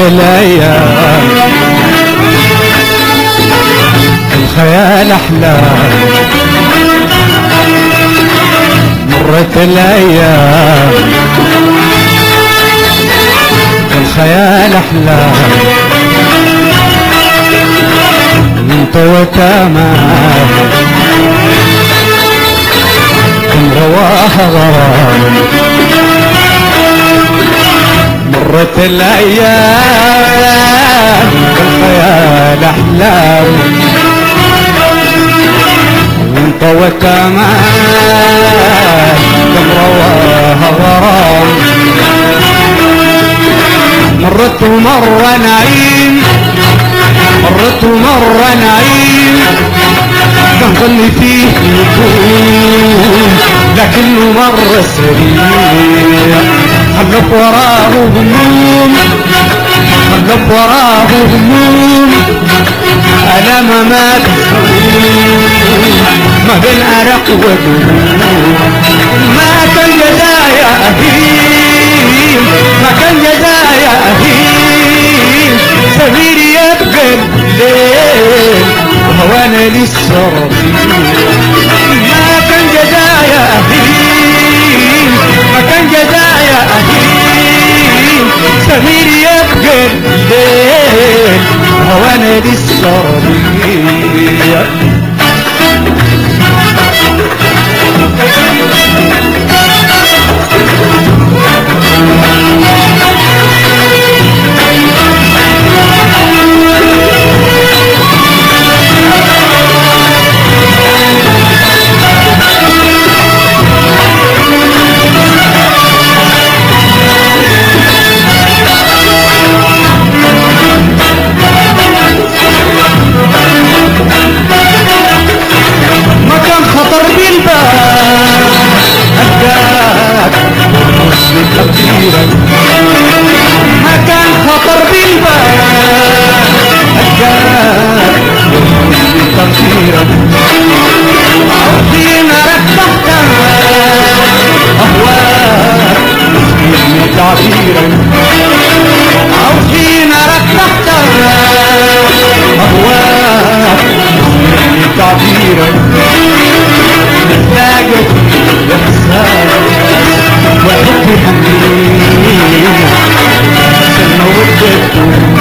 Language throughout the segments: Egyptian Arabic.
الايام الخيال احلام مرت الايام الخيال احلام انت وتمام كم رواها غرام مرت الايام الخيال احلام وانت وتمام كم رواها غرام مرت ومر نعيم مرت ومر نعيم كان ظني فيه يكون لكنه مر سريع خلف وراه هموم خلف وراه هموم أنا ما مات ما بين أرق ودموم ما كان جزايا أهيم ما كان جزايا أهيم سمير يبقى الليل وهوانا لسه رضيع ما كان جزايا أهيم ما كان جزايا أهيم سمير يبقى الليل وهوانا لسه رضيع ما كان خطر بالبال أداك تقديرك ما كان خطر بالبال أداك تقديرك عارفين ركبتك أهواك من تعبيرك عارفين ركبتك أهواك من تعبيرك محتاجك إحساس وحب حنين سنة ودك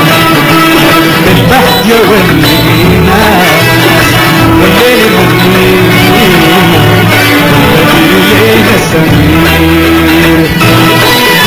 البهجة والمدينة والليل مهمين والليل سمير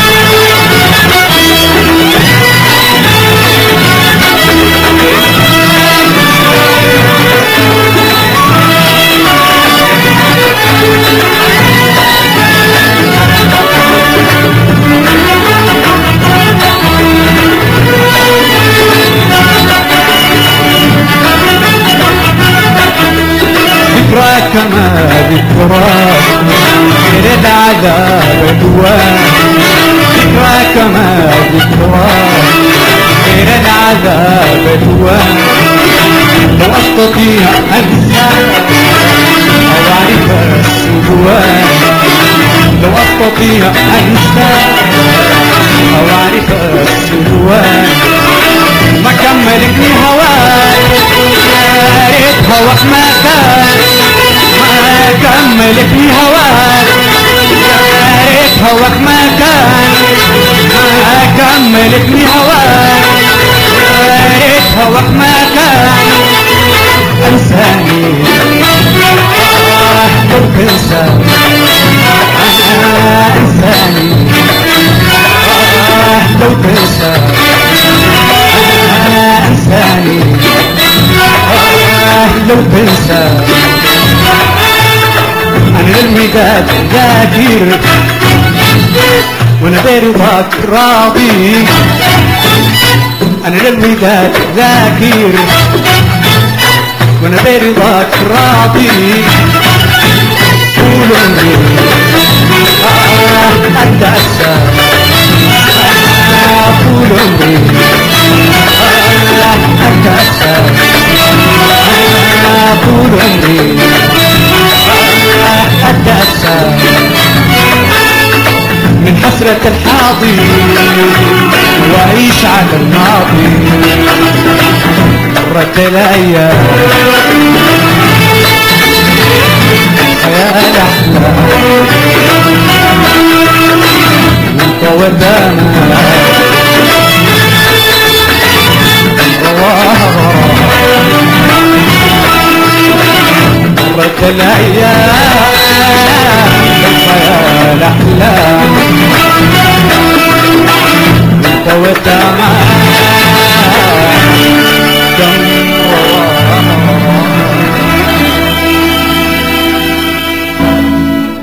ذكراك ما ذكراك غير العذاب دواك ذكراك ما ذكراك غير العذاب دواك لو استطيع انساك او اعرف السجوان لو استطيع انساك او اعرف السجوان ما كملتني هواك يا ريت هواك ما كان ما كملتني هواك يا ريت هواك ما كان ما كملتني هواك يا ريت هواك ما كان انساني آه لو تنسى انا انساني آه لو تنسى انا انساني آه لو تنسى انا للوداد ذاكر وانا برضاك راضي انا للوداد ذاكر وانا برضاك راضي طول عمري آه انت اسى آه طول عمري آه انت اسى آه طول عمري آه انت اسى من حسرة الحاضي وأعيش على الماضي مرت الأيام خيال أحلام وانت ودانا مرت الأيام الخيال أحلام وانت ودانا